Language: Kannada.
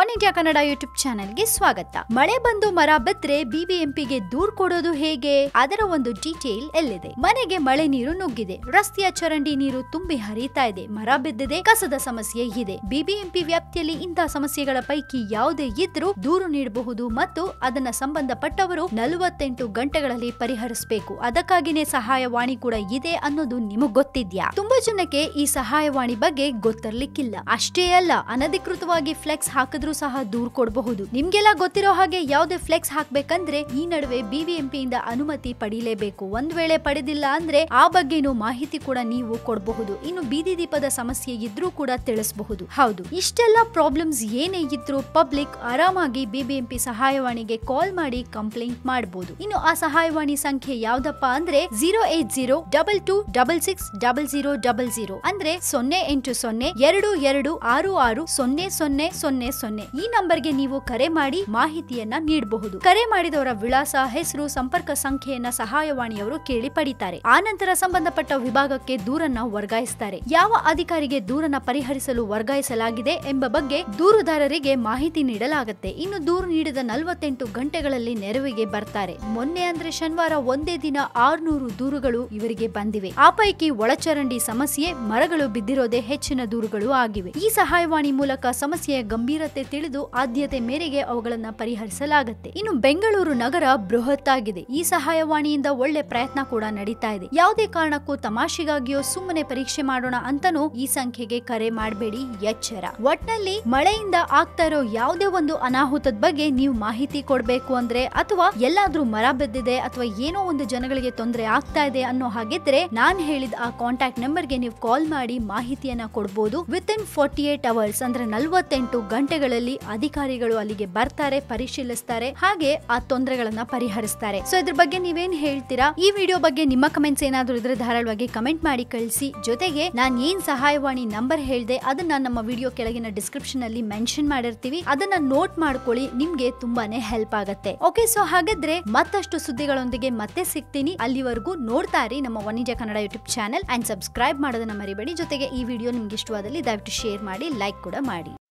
ಒನ್ ಇಂಡಿಯಾ ಕನ್ನಡ ಯೂಟ್ಯೂಬ್ ಚಾನೆಲ್ಗೆ ಸ್ವಾಗತ ಮಳೆ ಬಂದು ಮರ ಬಿದ್ರೆ ಬಿಬಿಎಂಪಿಗೆ ದೂರ್ ಕೊಡೋದು ಹೇಗೆ ಅದರ ಒಂದು ಡೀಟೇಲ್ ಎಲ್ಲಿದೆ ಮನೆಗೆ ಮಳೆ ನೀರು ನುಗ್ಗಿದೆ ರಸ್ತೆಯ ಚರಂಡಿ ನೀರು ತುಂಬಿ ಹರಿತಾ ಇದೆ ಮರ ಬಿದ್ದಿದೆ ಕಸದ ಸಮಸ್ಯೆ ಇದೆ ಬಿಬಿಎಂಪಿ ವ್ಯಾಪ್ತಿಯಲ್ಲಿ ಇಂತಹ ಸಮಸ್ಯೆಗಳ ಪೈಕಿ ಯಾವುದೇ ಇದ್ರೂ ದೂರು ನೀಡಬಹುದು ಮತ್ತು ಅದನ್ನ ಸಂಬಂಧಪಟ್ಟವರು ನಲವತ್ತೆಂಟು ಗಂಟೆಗಳಲ್ಲಿ ಪರಿಹರಿಸಬೇಕು ಅದಕ್ಕಾಗಿನೇ ಸಹಾಯವಾಣಿ ಕೂಡ ಇದೆ ಅನ್ನೋದು ನಿಮಗ್ ಗೊತ್ತಿದ್ಯಾ ತುಂಬಾ ಜನಕ್ಕೆ ಈ ಸಹಾಯವಾಣಿ ಬಗ್ಗೆ ಗೊತ್ತಿರ್ಲಿಕ್ಕಿಲ್ಲ ಅಷ್ಟೇ ಅಲ್ಲ ಅನಧಿಕೃತವಾಗಿ ಫ್ಲೆಕ್ಸ್ ಹಾಕಿದ್ರೂ ಸಹ ದೂರ್ ಕೊಡಬಹುದು ನಿಮ್ಗೆಲ್ಲ ಗೊತ್ತಿರೋ ಹಾಗೆ ಯಾವುದೇ ಫ್ಲೆಕ್ಸ್ ಹಾಕ್ಬೇಕಂದ್ರೆ ಈ ನಡುವೆ ಬಿಬಿಎಂಪಿ ಇಂದ ಅನುಮತಿ ಪಡಿಲೇಬೇಕು ಒಂದ್ ವೇಳೆ ಪಡೆದಿಲ್ಲ ಅಂದ್ರೆ ಆ ಬಗ್ಗೆನೂ ಮಾಹಿತಿ ಕೂಡ ನೀವು ಕೊಡಬಹುದು ಇನ್ನು ಬೀದಿ ದೀಪದ ಸಮಸ್ಯೆ ಇದ್ರೂ ಕೂಡ ತಿಳಿಸಬಹುದು ಹೌದು ಇಷ್ಟೆಲ್ಲ ಪ್ರಾಬ್ಲಮ್ಸ್ ಏನೇ ಇದ್ರೂ ಪಬ್ಲಿಕ್ ಆರಾಮಾಗಿ ಬಿಬಿಎಂಪಿ ಸಹಾಯವಾಣಿಗೆ ಕಾಲ್ ಮಾಡಿ ಕಂಪ್ಲೇಂಟ್ ಮಾಡಬಹುದು ಇನ್ನು ಆ ಸಹಾಯವಾಣಿ ಸಂಖ್ಯೆ ಯಾವ್ದಪ್ಪ ಅಂದ್ರೆ zero eight zero double two double six double zero double zero ಅಂದ್ರೆ ಸೊನ್ನೆ ಎಂಟು ಸೊನ್ನೆ ಎರಡು ಎರಡು ಆರು ಆರು ಸೊನ್ನೆ ಸೊನ್ನೆ ಸೊನ್ನೆ ಸೊನ್ನೆ ಈ ನಂಬರ್ಗೆ ನೀವು ಕರೆ ಮಾಡಿ ಮಾಹಿತಿಯನ್ನ ನೀಡಬಹುದು ಕರೆ ಮಾಡಿದವರ ವಿಳಾಸ ಹೆಸರು ಸಂಪರ್ಕ ಸಂಖ್ಯೆಯನ್ನ ಸಹಾಯವಾಣಿಯವರು ಕೇಳಿ ಪಡಿತಾರೆ ಆನಂತರ ಸಂಬಂಧಪಟ್ಟ ವಿಭಾಗಕ್ಕೆ ದೂರನ್ನ ವರ್ಗಾಯಿಸ್ತಾರೆ ಯಾವ ಅಧಿಕಾರಿಗೆ ದೂರನ್ನ ಪರಿಹರಿಸಲು ವರ್ಗಾಯಿಸಲಾಗಿದೆ ಎಂಬ ಬಗ್ಗೆ ದೂರುದಾರರಿಗೆ ಮಾಹಿತಿ ನೀಡಲಾಗುತ್ತೆ ಇನ್ನು ದೂರು ನೀಡಿದ ನಲವತ್ತೆಂಟು ಗಂಟೆಗಳಲ್ಲಿ ನೆರವಿಗೆ ಬರ್ತಾರೆ ಮೊನ್ನೆ ಅಂದ್ರೆ ಶನಿವಾರ ಒಂದೇ ದಿನ ಆರ್ನೂರು ದೂರುಗಳು ಇವರಿಗೆ ಬಂದಿವೆ ಆ ಪೈಕಿ ಒಳಚರಂಡಿ ಸಮಸ್ಯೆ ಮರಗಳು ಬಿದ್ದಿರೋದೇ ಹೆಚ್ಚಿನ ದೂರುಗಳು ಆಗಿವೆ ಈ ಸಹಾಯವಾಣಿ ಮೂಲಕ ಸಮಸ್ಯೆಯ ಗಂಭೀರತೆ ತಿಳಿದು ಆದ್ಯತೆ ಮೇರೆಗೆ ಅವುಗಳನ್ನ ಪರಿಹರಿಸಲಾಗುತ್ತೆ ಇನ್ನು ಬೆಂಗಳೂರು ನಗರ ಬೃಹತ್ ಆಗಿದೆ ಈ ಸಹಾಯವಾಣಿಯಿಂದ ಒಳ್ಳೆ ಪ್ರಯತ್ನ ಕೂಡ ನಡೀತಾ ಇದೆ ಯಾವುದೇ ಕಾರಣಕ್ಕೂ ತಮಾಷೆಗಾಗಿಯೋ ಸುಮ್ಮನೆ ಪರೀಕ್ಷೆ ಮಾಡೋಣ ಅಂತಾನೂ ಈ ಸಂಖ್ಯೆಗೆ ಕರೆ ಮಾಡಬೇಡಿ ಎಚ್ಚರ ಒಟ್ನಲ್ಲಿ ಮಳೆಯಿಂದ ಆಗ್ತಾ ಇರೋ ಯಾವುದೇ ಒಂದು ಅನಾಹುತದ ಬಗ್ಗೆ ನೀವು ಮಾಹಿತಿ ಕೊಡ್ಬೇಕು ಅಂದ್ರೆ ಅಥವಾ ಎಲ್ಲಾದ್ರೂ ಮರ ಬಿದ್ದಿದೆ ಅಥವಾ ಏನೋ ಒಂದು ಜನಗಳಿಗೆ ತೊಂದರೆ ಆಗ್ತಾ ಇದೆ ಅನ್ನೋ ಹಾಗಿದ್ರೆ ನಾನ್ ಹೇಳಿದ ಆ ಕಾಂಟ್ಯಾಕ್ಟ್ ನಂಬರ್ಗೆ ನೀವು ಕಾಲ್ ಮಾಡಿ ಮಾಹಿತಿಯನ್ನ ಕೊಡ್ಬೋದು within forty eight hours ಅಂದ್ರೆ ನಲ್ವತ್ತೆಂಟು ಗಂಟೆಗಳಲ್ಲಿ ಅಧಿಕಾರಿಗಳು ಅಲ್ಲಿಗೆ ಬರ್ತಾರೆ ಪರಿಶೀಲಿಸ್ತಾರೆ ಹಾಗೆ ಆ ತೊಂದರೆಗಳನ್ನ ಪರಿಹರಿಸ್ತಾರೆ ಸೊ ಇದ್ರ ಬಗ್ಗೆ ನೀವೇನ್ ಹೇಳ್ತೀರಾ ಈ ವಿಡಿಯೋ ಬಗ್ಗೆ ನಿಮ್ಮ ಕಮೆಂಟ್ಸ್ ಏನಾದ್ರೂ ಇದ್ರೆ ಧಾರಾಳವಾಗಿ ಕಮೆಂಟ್ ಮಾಡಿ ಕಳಿಸಿ ಜೊತೆಗೆ ನಾನ್ ಏನ್ ಸಹಾಯವಾಣಿ ನಂಬರ್ ಹೇಳ್ದೆ ಅದನ್ನ ನಮ್ಮ ವಿಡಿಯೋ ಕೆಳಗಿನ ಡಿಸ್ಕ್ರಿಪ್ಷನ್ ಅಲ್ಲಿ ಮೆನ್ಷನ್ ಮಾಡಿರ್ತೀವಿ ಅದನ್ನ ನೋಟ್ ಮಾಡ್ಕೊಳ್ಳಿ ನಿಮ್ಗೆ ತುಂಬಾನೇ ಹೆಲ್ಪ್ ಆಗತ್ತೆ ಓಕೆ ಸೊ ಹಾಗಾದ್ರೆ ಮತ್ತಷ್ಟು ಸುದ್ದಿಗಳೊಂದಿಗೆ ಮತ್ತೆ ಸಿಗ್ತೀನಿ ಅಲ್ಲಿವರೆಗೂ ನೋಡ್ತಾ ಇರಿ ನಮ್ಮ One India Kannada YouTube channel and subscribe ಮಾಡೋದನ್ನ ಮರಿಬೇಡಿ ಜೊತೆಗೆ ಈ ವಿಡಿಯೋ ನಿಮ್ಗೆ ಇಷ್ಟವಾದಲ್ಲಿ ದಯವಿಟ್ಟು ಶೇರ್ ಮಾಡಿ ಲೈಕ್ ಕೂಡ ಮಾಡಿ